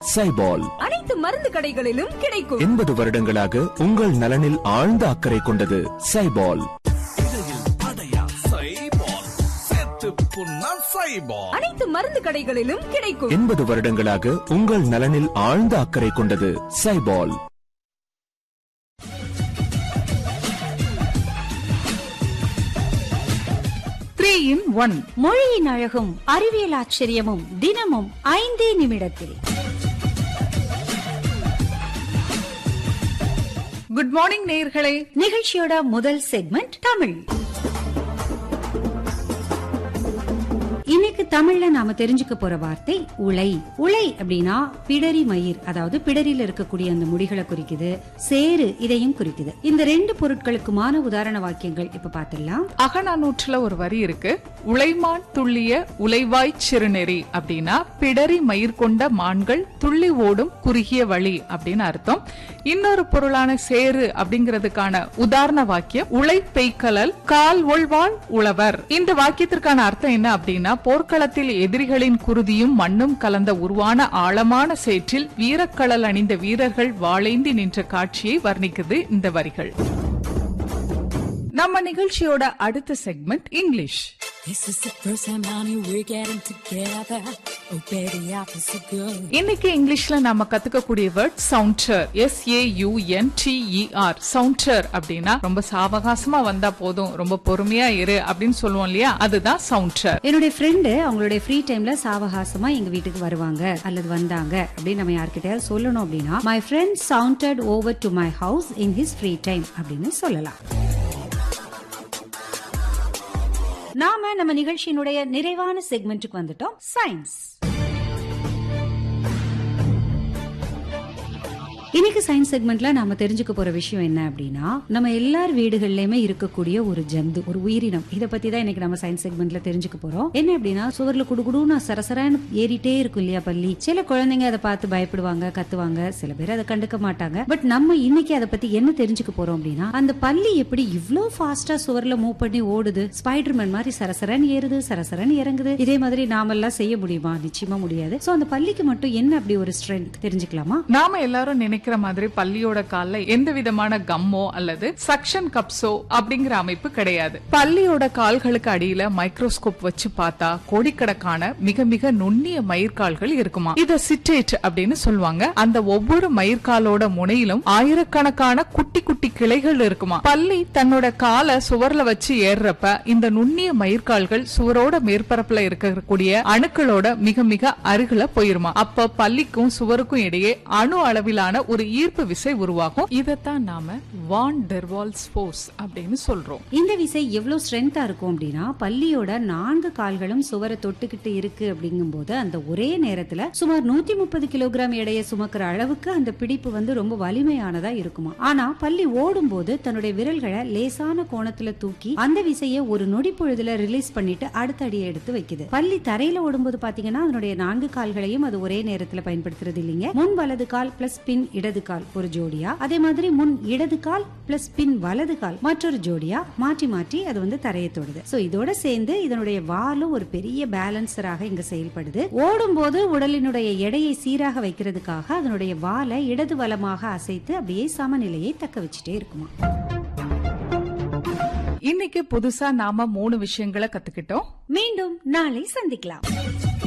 சைபால் அனைத்து மருந்து கடைகளிலும் கிடைக்கும் எண்பது வருடங்களாக உங்கள் நலனில் ஆழ்ந்த அக்கறை கொண்டது சைபால் அனைத்து மருந்து கடைகளிலும் கிடைக்கும் எண்பது வருடங்களாக உங்கள் நலனில் ஆழ்ந்த அக்கறை கொண்டது சைபால் த்ரீ இன் ஒன் மொழியின் அழகும் அறிவியல் ஆச்சரியமும் தினமும் ஐந்தே நிமிடத்தில் குட் மார்னிங் நேயர்களே நிகழ்ச்சியோட முதல் செக்மெண்ட் தமிழ் இன்னைக்கு தமிழ்ல நாம தெரிஞ்சுக்க போற வார்த்தை உலை உலை அப்படின்னா பிடரி மயிர் அதாவது பிடரியில் இருக்கக்கூடிய அந்த முடிகளை குறிக்குது சேரு இதையும் குறிக்குது இந்த ரெண்டு பொருட்களுக்குமான உதாரண வாக்கியங்கள் இப்ப பாத்திரலாம் அகநானூற்றுல ஒரு வரி இருக்கு உழைமான் துள்ளிய உலைவாய் சிறுநெறி அப்படின்னா பிடரி மயிர் கொண்ட மான்கள் துள்ளி ஓடும் குறுகிய வழி அப்படின்னு அர்த்தம் இன்னொரு பொருளான சேரு அப்படிங்கிறதுக்கான உதாரண வாக்கியம் உழை பெய்க்கலல் கால் ஒள்வாள் உழவர் இந்த வாக்கியத்திற்கான அர்த்தம் என்ன அப்படின்னா போர்க்களத்தில் எதிரிகளின் குருதியும் மண்ணும் கலந்த உருவான ஆழமான சேற்றில் வீரக்கழல் அணிந்த வீரர்கள் வாளைந்தி நின்ற காட்சியை வர்ணிக்குது இந்த வரிகள் நம்ம நிகழ்ச்சியோட அடுத்த segment English This is the first time, honey, we're getting together. Oh, baby, I feel so good. இன்னைக்கு இங்கிலீஷ்ல நாம கத்துக்கக்கூடிய word saunter S A U N T E R saunter அப்படின்னா ரொம்ப சாவகாசமா வந்தா போதும் ரொம்ப பொறுமையா இரு அப்படின்னு சொல்லுவோம் இல்லையா அதுதான் சவுண்டர் என்னுடைய ஃப்ரெண்டு அவங்களுடைய ஃப்ரீ டைம்ல சாவகாசமா எங்க வீட்டுக்கு வருவாங்க அல்லது வந்தாங்க அப்படின்னு நம்ம யார்கிட்டயாவது சொல்லணும் அப்படின்னா my friend sauntered over to my house in his free time அப்படின்னு சொல்லலாம் நாம நம்ம நிகழ்ச்சியினுடைய நிறைவான செக்மெண்ட்டுக்கு வந்துட்டோம் சயின்ஸ் இன்னைக்கு சயின்ஸ் செக்மெண்ட்ல நாம தெரிஞ்சுக்க போற விஷயம் என்ன அப்படின்னா நம்ம எல்லார் வீடுகள்லயுமே இருக்கக்கூடிய ஒரு ஜந்து ஒரு உயிரினம் இத பத்தி தான் இன்னைக்கு நம்ம சயின்ஸ் செக்மெண்ட்ல தெரிஞ்சுக்க போறோம் என்ன அப்படின்னா சுவர்ல குடுகுடுன்னு சரசரன்னு ஏறிட்டே இருக்கும் இல்லையா பள்ளி சில குழந்தைங்க அதை பார்த்து பயப்படுவாங்க கத்துவாங்க சில பேர் அதை கண்டுக்க மாட்டாங்க பட் நம்ம இன்னைக்கு அதை பத்தி என்ன தெரிஞ்சுக்க போறோம் அப்படின்னா அந்த பள்ளி எப்படி இவ்ளோ ஃபாஸ்டா சுவர்ல மூவ் பண்ணி ஓடுது ஸ்பைடர்மேன் மாதிரி சரசரன்னு ஏறுது சரசரன்னு இறங்குது இதே மாதிரி நாமெல்லாம் செய்ய முடியுமா நிச்சயமா முடியாது சோ அந்த பள்ளிக்கு மட்டும் என்ன அப்படி ஒரு ஸ்ட்ரென்த் தெரிஞ்சுக்கலாமா நாம எல்லாரும் நினைக்கிற மாதிரி பள்ளியோட கால்ல எந்த விதமான கம்மோ அல்லது சக்ஷன் கப்ஸோ அப்படிங்கிற அமைப்பு கிடையாது பள்ளியோட கால்களுக்கு அடியில மைக்ரோஸ்கோப் வச்சு பார்த்தா கோடிக்கணக்கான மிக மிக நுண்ணிய மயிர்கால்கள் இருக்குமா இத சிட்டேட் அப்படின்னு சொல்லுவாங்க அந்த ஒவ்வொரு மயிர்காலோட முனையிலும் ஆயிரக்கணக்கான குட்டி குட்டி கிளைகள் இருக்குமா பள்ளி தன்னோட காலை சுவர்ல வச்சு ஏறுறப்ப இந்த நுண்ணிய மயிர்கால்கள் சுவரோட மேற்பரப்புல இருக்கக்கூடிய அணுக்களோட மிக மிக அருகில போயிருமா அப்ப பள்ளிக்கும் சுவருக்கும் இடையே அணு அளவிலான ஒரு ஈர்ப்பு விசை உருவாகும் இதைத்தான் நாம வான் டெர்வால்ஸ் ஃபோர்ஸ் அப்படின்னு சொல்றோம் இந்த விசை எவ்வளவு ஸ்ட்ரென்த்தா இருக்கும் அப்படின்னா பள்ளியோட நான்கு கால்களும் சுவரை தொட்டுக்கிட்டு இருக்கு அப்படிங்கும்போது அந்த ஒரே நேரத்துல சுமார் நூத்தி முப்பது கிலோகிராம் எடையை சுமக்கிற அளவுக்கு அந்த பிடிப்பு வந்து ரொம்ப வலிமையானதா இருக்குமா ஆனா பள்ளி ஓடும்போது தன்னுடைய விரல்களை லேசான கோணத்துல தூக்கி அந்த விசையை ஒரு நொடி பொழுதுல ரிலீஸ் பண்ணிட்டு அடுத்த அடியை எடுத்து வைக்குது பள்ளி தரையில ஓடும்போது பாத்தீங்கன்னா அதனுடைய நான்கு கால்களையும் அது ஒரே நேரத்துல பயன்படுத்துறது இல்லைங்க முன் வலது கால் பிளஸ் பின் இடது கால் ஒரு ஜோடியா அதே மாதிரி முன் இடது கால் பிளஸ் பின் வலது கால் மற்றொரு ஜோடியா மாற்றி மாற்றி அது வந்து தரையை தொடுது சோ இதோட சேர்ந்து இதனுடைய வாலும் ஒரு பெரிய பேலன்சராக இங்க செயல்படுது ஓடும்போது உடலினுடைய எடையை சீராக வைக்கிறதுக்காக அதனுடைய வாலை இடது வலமாக அசைத்து அப்படியே சமநிலையை தக்க வச்சுட்டே இருக்குமா இன்னைக்கு புதுசா நாம மூணு விஷயங்களை கத்துக்கிட்டோம் மீண்டும் நாளை சந்திக்கலாம்